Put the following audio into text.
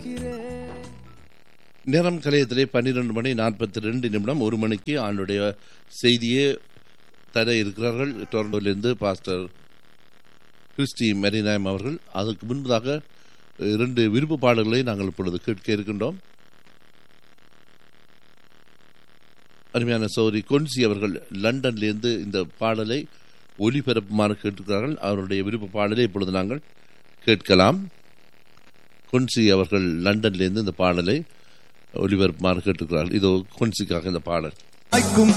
இருக்கிறேன் நேரம் கலையத்திலே பன்னிரண்டு மணி நாற்பத்தி ரெண்டு நிமிடம் ஒரு மணிக்கு ஆண்டுடைய செய்தியை தர இருக்கிறார்கள் டொரண்டோவிலிருந்து பாஸ்டர் கிறிஸ்டி மெரினாயம் அவர்கள் அதற்கு முன்பதாக இரண்டு விருப்ப பாடல்களை நாங்கள் இப்பொழுது கேட்க இருக்கின்றோம் அருமையான சௌரி கொன்சி அவர்கள் லண்டன்லேருந்து இந்த பாடலை ஒலிபரப்புமாறு கேட்டிருக்கிறார்கள் அவருடைய விருப்ப பாடலை இப்பொழுது நாங்கள் கேட்கலாம் கொன்சி அவர்கள் லண்டன்லேருந்து இந்த பாடலை ஒலிபரப்புமாறு கேட்டிருக்கிறார்கள் இதோ கொன்சிக்காக இந்த பாடல் வாய்க்கும்